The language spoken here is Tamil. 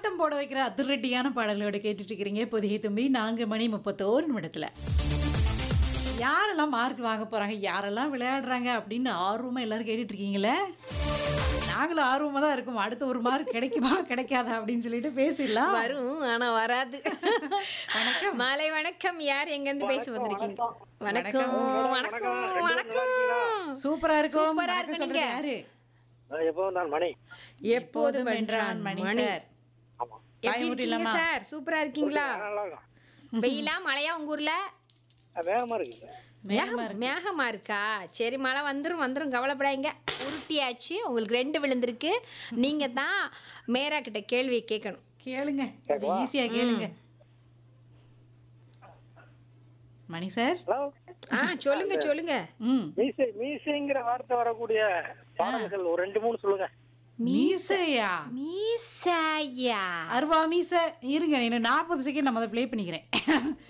ஆட்டம் போட வைக்கிற அதிரடியான பாடல்களோட கேட்டுட்டு இருக்கிறீங்க புதிய தும்பி நான்கு மணி முப்பத்தோரு நிமிடத்துல யாரெல்லாம் மார்க் வாங்க போறாங்க யாரெல்லாம் விளையாடுறாங்க அப்படின்னு ஆர்வமா எல்லாரும் கேட்டுட்டு இருக்கீங்களே நாங்களும் ஆர்வமா தான் இருக்கோம் அடுத்த ஒரு மார்க் கிடைக்குமா கிடைக்காதா அப்படின்னு சொல்லிட்டு பேசிடலாம் வரும் ஆனா வராது வணக்கம். மாலை வணக்கம் யார் எங்க இருந்து பேச வந்திருக்கீங்க வணக்கம் வணக்கம் வணக்கம் சூப்பரா இருக்கும் சூப்பரா வணக்கம் இருக்கு சொல்றது நீங்க. யாரு எப்பவும் நான் மணி எப்போதும் வென்றான் வென்றான் மணி மணி சார் ஆமா எப்படி பயமுறுத்தி இருக்கீங்க இல்லாமா? சார் சூப்பரா இருக்கீங்களா நல்லா இருக்கும் வெயிலா மழையா உங்க ஊர்ல அஹ் வேகமா இருக்கு மேகம் மேகமா இருக்கா சரி மழை வந்துரும் வந்துரும் கவலைப்படாதீங்க உருட்டியாச்சு உங்களுக்கு ரெண்டு விழுந்திருக்கு நீங்க தான் மேரா கிட்ட கேள்வியை கேட்கணும் கேளுங்க கொஞ்சம் ஈஸியா கேளுங்க மணி சார் ஹலோ ஆ சொல்லுங்க சொல்லுங்க ம் மீசை மீசைங்கிற வார்த்தை வரக்கூடிய பாடல்கள் ஒரு ரெண்டு மூணு சொல்லுங்க மீசையா மீசாயா அருவா மீசை இருங்க இன்னும் நாற்பது செகண்ட் நம்ம அதை ப்ளே பண்ணிக்கிறேன்